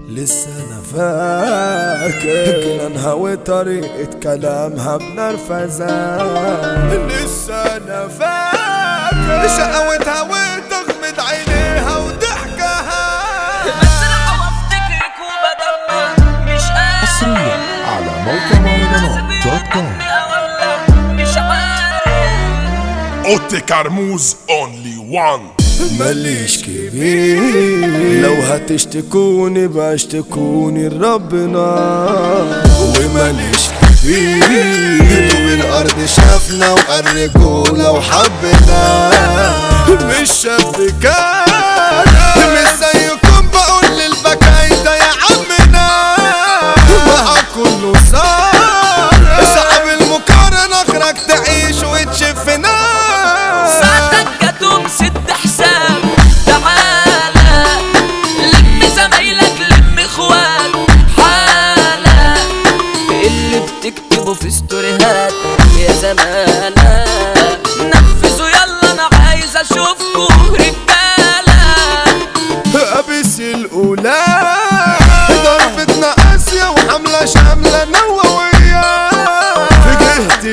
لسه انا فاكر جنانها وطريقة كلامها بنرفزة لسه انا فاكر شقوتها وتغمض عينيها وضحكها بس انا افتكرك وبدمع مش حصريا على موقع مهرجانات دوت كوم مش عارف اوتي كرموز اونلي وان ماليش كبير لو هتشتكوني بشتكوني لربنا وماليش كبير طوب الارض شافنا وقرجونا وحبنا مش شاب كان مش زيكم بقول للبكايدة يا عمنا بقى كله صار صعب المقارنة اخرك تعيش وتشف نار ساعتك جاتهم ست حساب تعالى لم زمايلك لم اخوات حالة اللي بتكتبه في ستوريهات يا زمانة نفذوا يلا انا عايز اشوفكوا رجالة أبس الأولى ضربتنا قاسية وحملة شاملة نووية في جهة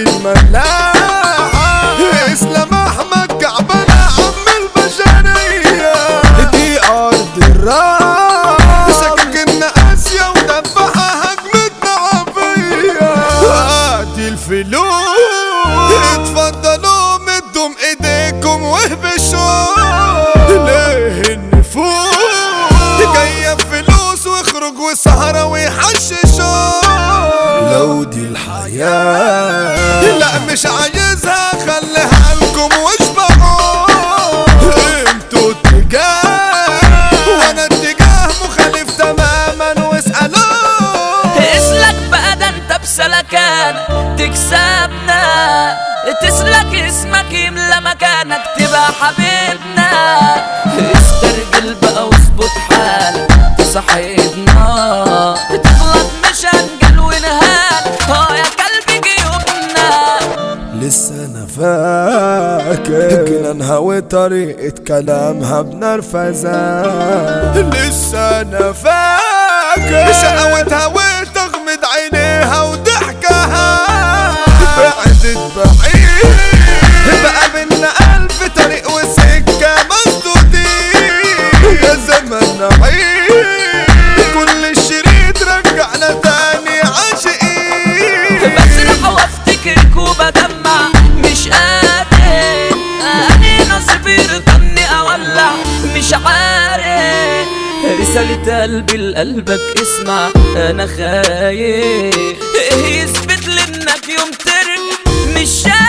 الملاحة إسلام أحمد كعبنا عم البشرية دي أرض الراس سككنا قاسية ودبحها هجمتنا عافية ادي الفلوس اتفضلوا مدوا ايديكم واهبشوا ليه النفوس جاية بفلوس واخرج وسهرة ويحششوا لو دي الحياة لا مش عايزها خليها لكم واشبعوا انتوا اتجاه وانا اتجاه مخالف تماما واسألوا اسلك بقى ده انت بسلكان تكسبنا تسلك اسمك يملى مكانك تبقى حبيبنا استرجل بقى واظبط حالك تصاحبنا تغلط مش هنجل ونهان اه يا كلب جيوبنا لسه انا فاكر جنانها وطريقة كلامها بنرفزة لسه انا فاكر شقوتها وتغمض عينيها وضحكها بعدت بعيد بقى بينا ألف طريق وسكة مسدودين يا زمن عيد كل الشريط رجعنا تاني عاشقين بس انا افتكرك وبدمع مش قادر انا نصيبي رضني اولع مش عارف رسالة قلبي لقلبك اسمع انا خايف يثبت لي انك يوم ترجع مش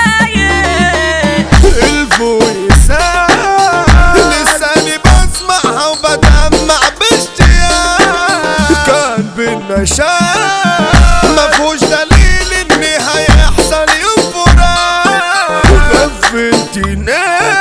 شايف الفويسات لساني بسمعها وبدمع باشتياق كان بينا شاق مفهوش دليل ان هيحصل يوم فراق غفلتني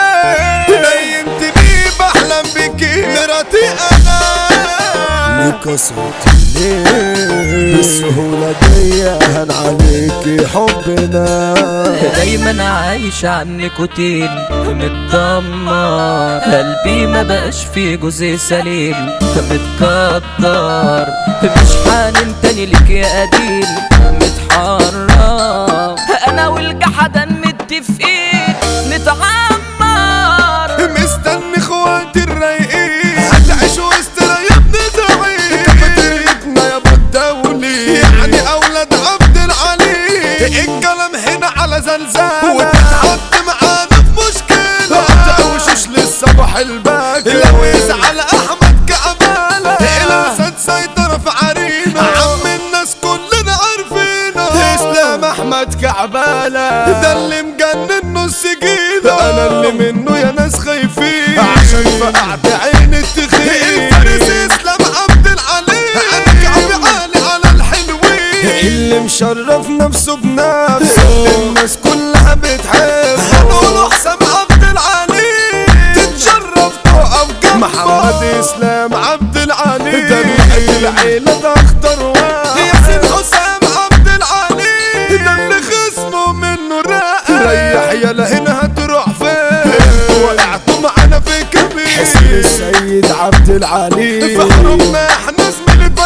نيمتني بحلم بيكي مراتي انا ليه كسرتني بالسهولة دي هن عليكي حبنا دايما عايش على النيكوتين متدمر قلبي ما بقاش فيه جزء سليم متقدر مش حانن تاني ليك يا قديم متحرم انا والجحدان متفقين نتعمر مستني اخواتي الرايقين هتعيش وسط يا ابن زعيم كافيتريتنا يا ابو الدولي يعني اولاد عبد العلي الكلام هنا على زلزال وتتحط معانا في مشكلة وشوش للصبح الباكر لو يزعل احمد كعبالة الاسد سيطر في عرينا عم الناس كلنا عارفينه اسلام احمد كعبالة ده اللي مجنن نص جيده انا اللي منه يا ناس خايفين عشان فقعت عين التخين الفارس اسلام عبد العلي انا كعبي عالي على الحلوين اللي مشرف نفسه بنفسه الناس كلها بتحبه هنقول حسام عبد العلي تتشرف تقف جنبه محمد اسلام عبد العلي ده بيحب العيلة ده اختار واحد ياسين حسام عبد العلي ده اللي خصمه منه راقع ريح يلا هنا هتروح فين وقعتوا معانا في كبير حسين السيد عبد العلي في حروبنا احنا زميلة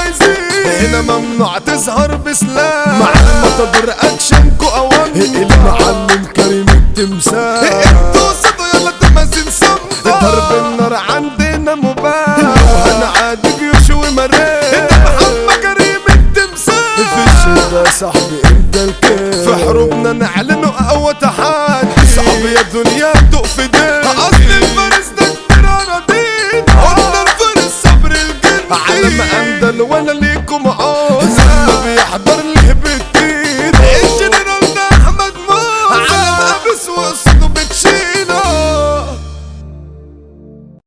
هنا ممنوع تظهر بسلام مع المطادور اكشنكو اوان المعلم كريم التمثال انتوا صدوا يلا تمازين صمدة ضرب النار عندنا مباح هنعادي جيوش ومريخ انت محمد كريم التمثال في الشدة صاحبي انت الكيف في حروبنا نعلن اقوى تحدي صعب يا دنيا